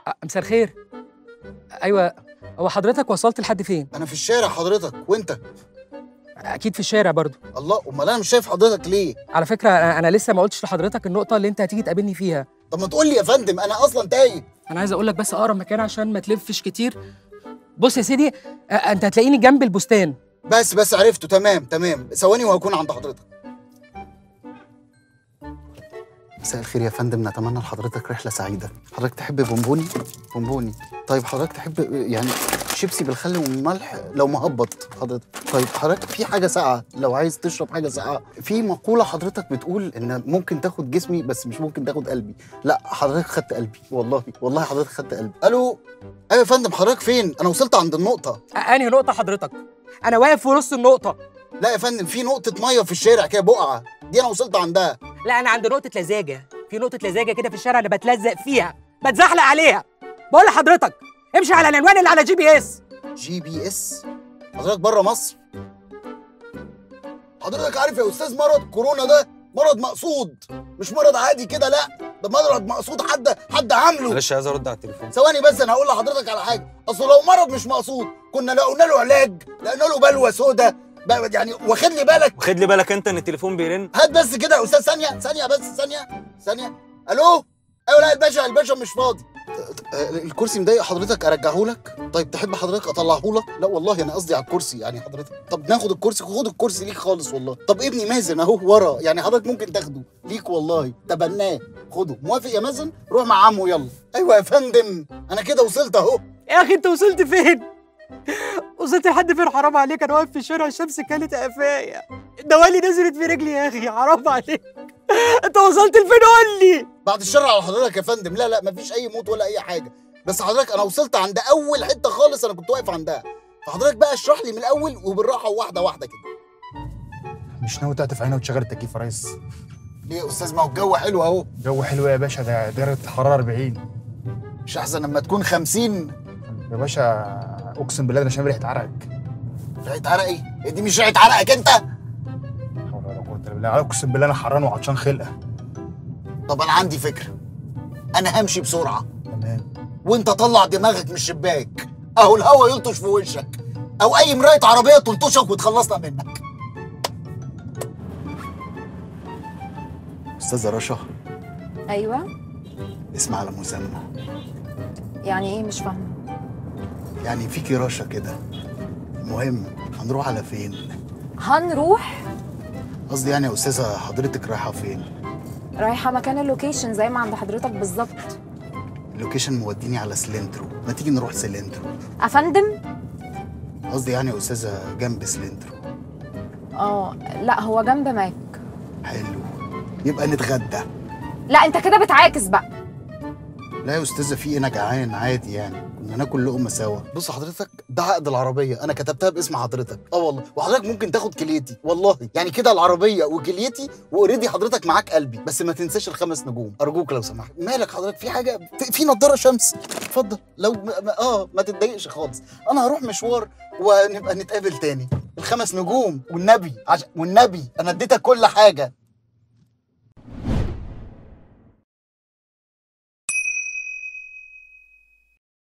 أ- مساء الخير ايوه هو حضرتك وصلت لحد فين انا في الشارع حضرتك وانت اكيد في الشارع برضو الله امال انا مش شايف حضرتك ليه على فكره انا أنا لسه ما قلتش لحضرتك النقطه اللي انت هتيجي تقابلني فيها طب ما تقول لي يا فندم انا اصلا تايه انا عايز اقول لك بس اقرب مكان عشان ما تلفش كتير بص يا سيدي أ- انت هتلاقيني جنب البستان بس بس عرفته تمام تمام ثواني وهكون عند حضرتك مساء الخير يا فندم نتمنى لحضرتك رحلة سعيدة حضرتك تحب بونبوني؟ بونبوني طيب حضرتك تحب يعني شيبسي بالخل والملح لو مهبط حضرتك طيب حضرتك في حاجة ساقعة لو عايز تشرب حاجة ساقعة في مقولة حضرتك بتقول إن ممكن تاخد جسمي بس مش ممكن تاخد قلبي لا حضرتك خدت قلبي والله والله حضرتك خدت قلبي ألو أيوة يا فندم حضرتك فين؟ أنا وصلت عند النقطة أ- انهي نقطه حضرتك انا واقف في نص النقطه لا يا فندم في نقطة مية في الشارع كده بقعة دي أنا وصلت عندها لا انا عند نقطه لزاجه في نقطه لزاجه كده في الشارع انا بتلزق فيها بتزحلق عليها بقول لحضرتك امشي على العنوان اللي على جي بي اس جي بي اس حضرتك بره مصر حضرتك عارف يا استاذ مرض كورونا ده مرض مقصود مش مرض عادي كده لا ده مرض مقصود حد حد عامله معلش عايز ارد على التليفون ثواني بس انا هقول لحضرتك على حاجه اصل لو مرض مش مقصود كنا لقينا له علاج لقينا له بلوه سودا بقى- يعني واخد لي بالك واخد لي بالك انت ان التليفون بيرن هات بس كده يا استاذ ثانيه ثانيه بس ثانيه ثانيه الو ايوه لا الباشا الباشا مش فاضي الكرسي مضايق حضرتك ارجعه لك طيب تحب حضرتك اطلعه لك لا والله انا قصدي على الكرسي يعني حضرتك طب ناخد الكرسي خد الكرسي ليك خالص والله طب ابني مازن اهو ورا يعني حضرتك ممكن تاخده ليك والله تبناه خده موافق يا مازن روح مع عمه يلا ايوه يا فندم انا كده وصلت اهو يا اخي انت وصلت فين وصلت لحد فين حرام عليك انا واقف في الشارع الشمس كانت قفايا دوالي نزلت في رجلي يا اخي حرام عليك انت وصلت لفين قول لي بعد الشر على حضرتك يا فندم لا لا مفيش اي موت ولا اي حاجه بس حضرتك انا وصلت عند اول حته خالص انا كنت واقف عندها فحضرتك بقى اشرح لي من الاول وبالراحه وواحده واحده كده مش ناوي تعطف عينه وتشغل التكييف يا ريس ليه يا استاذ ما هو الجو حلو اهو جو حلو يا باشا ده درجة حرارة 40 مش احسن لما تكون 50 يا باشا اقسم بالله ده انا شامم ريحة عرقك ريحه عرقي إيه دي مش ريحه عرقك انت لا حول ولا قوة الا بالله اقسم بالله انا حران وعطشان خلقة طب انا عندي فكره انا همشي بسرعه تمام وانت طلع دماغك من الشباك اهو الهوا يلطش في وشك او اي مرايه عربيه تلطشك وتخلصنا منك استاذه رشا ايوه اسمع على مسمى يعني ايه مش فاهمه يعني فيكي رشا كده المهم هنروح على فين هنروح قصدي يعني يا استاذه حضرتك رايحه فين رايحه مكان اللوكيشن زي ما عند حضرتك بالظبط اللوكيشن موديني على سلندرو ما تيجي نروح سلندرو افندم قصدي يعني يا استاذه جنب سلندرو اه لا هو جنب ماك حلو يبقى نتغدى لا انت كده بتعاكس بقى لا يا استاذه في انا جعان عادي يعني كنا ناكل لقمه سوا بص حضرتك ده عقد العربيه انا كتبتها باسم حضرتك اه والله وحضرتك ممكن تاخد كليتي والله يعني كده العربيه وكليتي واوريدي حضرتك معاك قلبي بس ما تنساش الخمس نجوم ارجوك لو سمحت مالك حضرتك في حاجه في, في نضاره شمس اتفضل لو ما ما- اه ما تتضايقش خالص انا هروح مشوار ونبقى نتقابل تاني الخمس نجوم والنبي عش... والنبي انا اديتك كل حاجه